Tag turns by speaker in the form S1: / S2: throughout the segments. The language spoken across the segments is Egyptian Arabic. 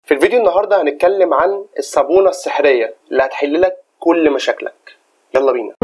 S1: في الفيديو النهارده هنتكلم عن الصابونه السحريه اللي هتحل لك كل مشاكلك يلا بينا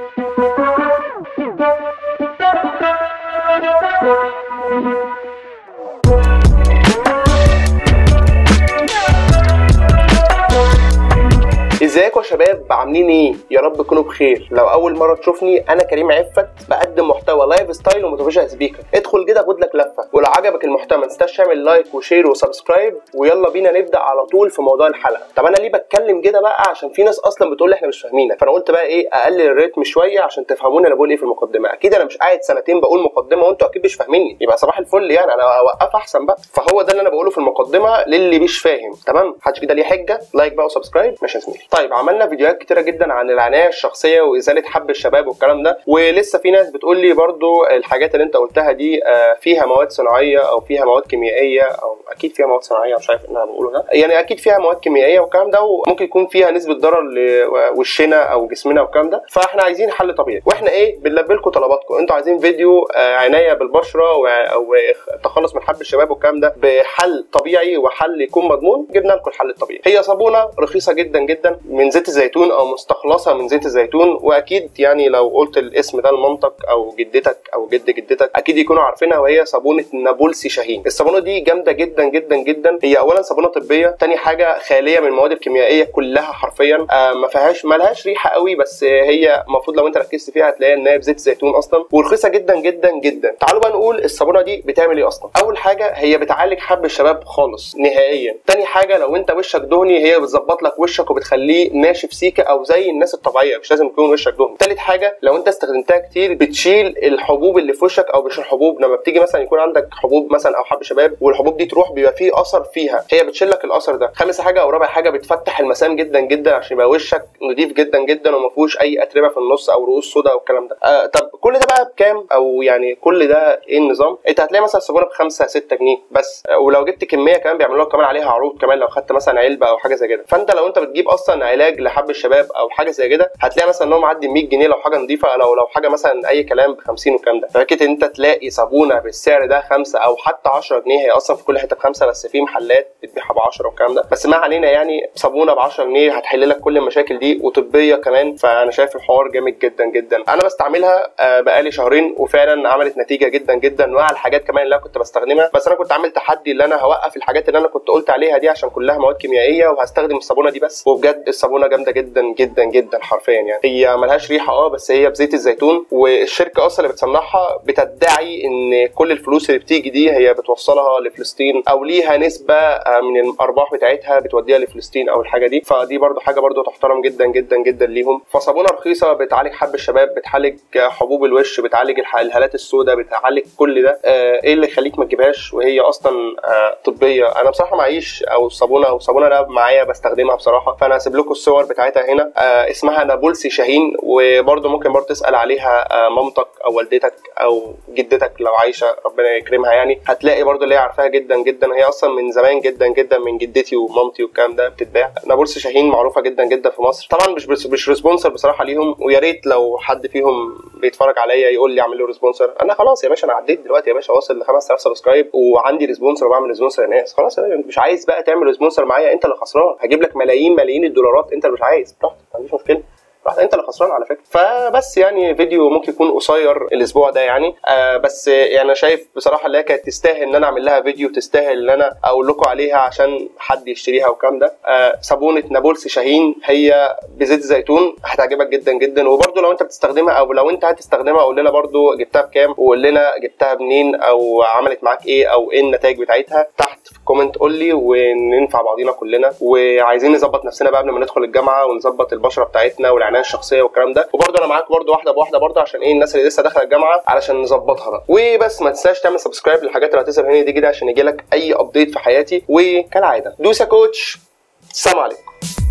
S1: ازيكم يا شباب عاملين ايه يا رب تكونوا بخير لو اول مره تشوفني انا كريم عفت بقدم محتوى لايف ستايل وموتيفيشن سبيكر ادخل كده خد لك لفه ولو عجبك المحتوى ما تنساش تعمل لايك وشير وسبسكرايب ويلا بينا نبدا على طول في موضوع الحلقه طب انا ليه بتكلم كده بقى عشان في ناس اصلا بتقول لي احنا مش فاهمينك فانا قلت بقى ايه اقلل الريتم شويه عشان تفهموني انا بقول ايه في المقدمه اكيد انا مش قاعد سنتين بقول مقدمه وانتوا اكيد مش فاهميني يبقى صباح الفل يعني انا اوقف احسن بقى فهو ده اللي انا بقوله في المقدمه للي مش فاهم تمام محدش كده ليه حجه لايك بقى وسبسكرايب ماشي يا زميلي طيب عملنا فيديوهات كتيره جدا عن العنايه الشخصيه وازاله حب الشباب والكلام ده ولسه في ناس بتقول لي برضو الحاجات اللي انت قلتها دي آه، فيها مواد صناعيه او فيها مواد كيميائيه او اكيد فيها مواد صناعيه مش عارف ان انا بقوله ده يعني اكيد فيها مواد كيميائيه والكلام ده وممكن يكون فيها نسبه ضرر لوشنا او جسمنا والكلام ده فاحنا عايزين حل طبيعي واحنا ايه بنلبي لكم طلباتكم انتوا عايزين فيديو آه، عنايه بالبشره و- والتخلص من حب الشباب والكلام ده بحل طبيعي وحل يكون مضمون جبنا لكم الحل الطبيعي هي صابونه رخيصه جدا جدا من زيت الزيتون او مستخلصه من زيت الزيتون واكيد يعني لو قلت الاسم ده لمامتك او جدتك او جد جدتك اكيد يكونوا عارفينها وهي صابونه نابلسي شاهين الصابونه دي جامده جدا جدا جدا هي اولا صابونه طبيه تاني حاجه خاليه من المواد الكيميائيه كلها حرفيا آه ما فيهاش ما لهاش ريحه قوي بس هي المفروض لو انت ركزت فيها هتلاقيها ان هي بزيت زيتون اصلا ورخيصه جدا جدا جدا تعالوا بقى نقول الصابونه دي بتعمل ايه اصلا اول حاجه هي بتعالج حب الشباب خالص نهائيا تاني حاجه لو انت وشك دهني هي بتظبط لك وشك وبتخليه ناشف سيكه او زي الناس الطبيعيه مش لازم يكون وشك دهني تالت حاجه لو انت استخدمتها كتير بتشيل الحبوب اللي في وشك او مش الحبوب لما بتيجي مثلا يكون عندك حبوب مثلا او حب شباب والحبوب دي تروح بيبقى فيه اثر فيها هي بتشيل لك الاثر ده خامس حاجه او رابع حاجه بتفتح المسام جدا جدا عشان يبقى وشك نضيف جدا جدا وما فيهوش اي اتربه في النص او رؤوس سودا والكلام ده آه طب كل ده بقى بكام او يعني كل ده ايه النظام انت هتلاقي مثلا الصابونه ب 5 6 جنيه بس آه، ولو جبت كميه كمان بيعملوا لك كمان عليها عروض كمان لو خدت مثلا علبه او حاجه زي كده فانت لو انت بتجيب اصلا علاج لحب الشباب او حاجه زي كده هتلاقي مثلا ان هو معدي 100 جنيه لو حاجه نظيفه لو لو حاجه مثلا اي كلام ب 50 والكلام ده ففكره ان انت تلاقي صابونه بالسعر ده 5 او حتى 10 جنيه هي اصلا في كل حته بخمسه بس في محلات بتبيعها ب 10 والكلام ده بس ما علينا يعني صابونه ب 10 جنيه هتحل لك كل المشاكل دي وطبيه كمان فانا شايف الحوار جامد جدا جدا انا بستعملها آه، بقالي شهرين وفعلا عملت نتيجه جدا جدا مع الحاجات كمان اللي انا كنت بستخدمها بس انا كنت عامل تحدي اللي انا هوقف الحاجات اللي انا كنت قلت عليها دي عشان كلها مواد كيميائيه وهستخدم الصابونه دي بس وبجد الصابونه جامده جدا جدا جدا حرفيا يعني هي ملهاش ريحه اه بس هي بزيت الزيتون والشركه اصلا اللي بتصنعها بتدعي ان كل الفلوس اللي بتيجي دي هي بتوصلها لفلسطين او ليها نسبه آه، من الارباح بتاعتها بتوديها لفلسطين او الحاجه دي فدي برضو حاجه برضو تحترم جدا جدا جدا ليهم فصابونه رخيصه بتعالج حب الشباب بتعالج حبوب الوش بتعالج الح- الهالات السوداء بتعالج كل ده آه، ايه اللي يخليك ما تجيبهاش وهي اصلا آه، طبيه انا بصراحه معيش او صابونه او صابونه لا معايا بستخدمها بصراحه فانا هسيب لكم الصور بتاعتها هنا آه، اسمها نابلسي شاهين وبرضو ممكن برضو تسال عليها آه، مامتك او والدتك او جدتك لو عايشه ربنا يكرمها يعني هتلاقي برضو اللي هي عارفاها جدا جدا هي اصلا من زمان جدا جدا من جدتي ومامتي والكلام ده بتتباع نابلسي شاهين معروفه جدا جدا في مصر طبعا مش بس مش ريسبونسر بصراحه ليهم ويا ريت لو حد فيهم بيتفرج عليا يقول لي اعمل له ريسبونسر انا خلاص يا باشا انا عديت دلوقتي يا باشا واصل ل 5000 سبسكرايب وعندي ريسبونسر وبعمل ريسبونسر لناس خلاص يا باشا انت مش عايز بقى تعمل ريسبونسر معايا انت اللي خسران هجيب لك ملايين ملايين الدولارات انت اللي مش عايز براحتك ما عنديش مشكله براحتك انت اللي خسران على فكره فبس يعني فيديو ممكن يكون قصير الاسبوع ده يعني آه بس يعني انا شايف بصراحه اللي هي كانت تستاهل ان انا اعمل لها فيديو تستاهل ان انا اقول لكم عليها عشان حد يشتريها والكلام ده آه صابونه نابلسي شاهين هي بزيت الزيتون هتعجبك جدا جدا وبرده لو انت بتستخدمها او لو انت هتستخدمها قول لنا برده جبتها بكام وقول لنا جبتها منين او عملت معاك ايه او ايه النتائج بتاعتها تحت في الكومنت قول لي وننفع بعضينا كلنا وعايزين نظبط نفسنا بقى قبل ما ندخل الجامعه ونظبط البشره بتاعتنا والعنايه الشخصيه والكلام ده وبرده انا معاك برده واحده بواحده برده عشان ايه الناس اللي لسه داخله الجامعه علشان نظبطها بقى وبس ما تنساش تعمل سبسكرايب للحاجات اللي هتظهر هنا دي كده عشان يجيلك اي ابديت في حياتي وكالعاده دوس يا كوتش السلام عليكم